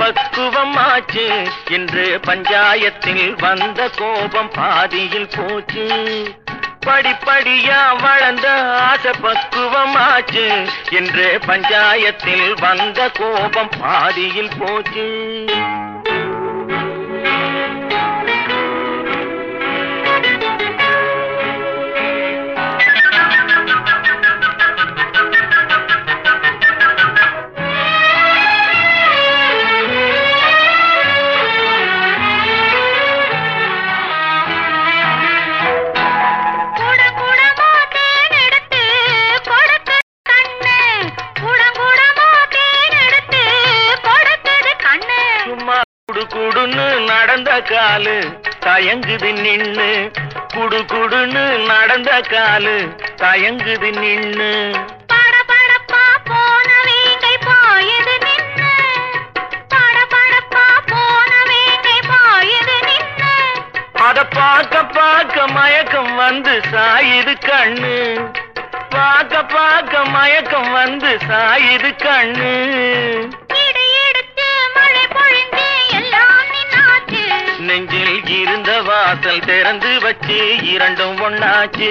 பக்குவம் ஆச்சு என்று பஞ்சாயத்தில் வந்த கோபம் பாதியில் போச்சு படிப்படியா வளர்ந்த ஆசை பக்குவம் ஆச்சு என்று பஞ்சாயத்தில் வந்த கோபம் பாதியில் போச்சு குடங்குடமா தேனெடுத்து கொடுக்குது கண்ணு குடங்குடமா தேனெடுத்து கொடுக்குது கண்ணு சும்மா குடு குடுன்னு நடந்த காலு தயங்குது நின்னு குடு குடுன்னு நடந்த காலு தயங்குது நின்னு படபடப்பா போன வேங்கை பாயுது நின்னு படபடப்பா போன வேங்கை பாயுது நின்னு அத பார்க்க பார்க்க மயக்கம் வந்து சாயுது கண்ணு பார்க்க பார்க்க மயக்கம் வந்து சாயுது கண்ணு இடி இடிச்சு மழை பொழிஞ்சு எல்லாம் நின்னாச்சு நெஞ்சில் இருந்த வாசல் திறந்து வச்சு இரண்டும் ஒண்ணாச்சு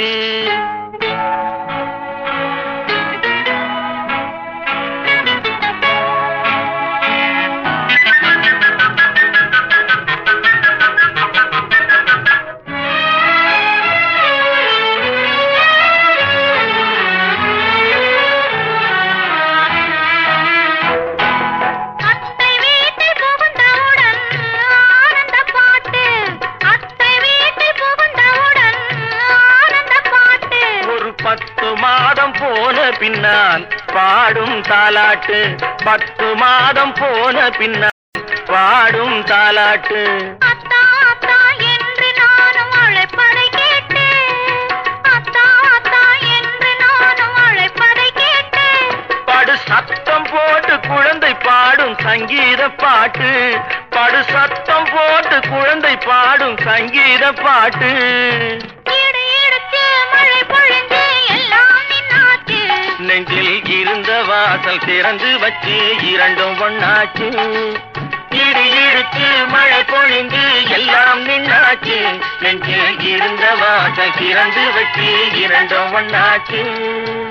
அத்தை வீட்டில் புகுந்தவுடன் ஆனந்த பாட்டு அத்தை வீட்டில் புகுந்தவுடன் ஆனந்த பாட்டு ஒரு பத்து மாதம் போன பின்னால் பாடும் தாலாட்டு பத்து மாதம் போன பின்னால் பாடும் தாலாட்டு அத்தா அத்தா என்று நானும் அழைப்பதை கேட்டு அத்தா அத்தா என்று நானும் அழைப்பதை கேட்டு படு சத்தம் போட்டு குழந்தை பாடும் சங்கீத பாட்டு படு சத்தம் போட்டு குழந்தை பாடும் சங்கீத பாட்டு இடி இடிச்சு மழை பொழிஞ்சு எல்லாம் நின்னாச்சு நெஞ்சில் இருந்த வாசல் திறந்து வச்சு இரண்டும் ஒண்ணாச்சு இடி இடிச்சு மழை பொழிந்து எல்லாம் நின்னாச்சு நெஞ்சில் இருந்த வாசல் திறந்து வச்சு இரண்டும் ஒண்ணாச்சு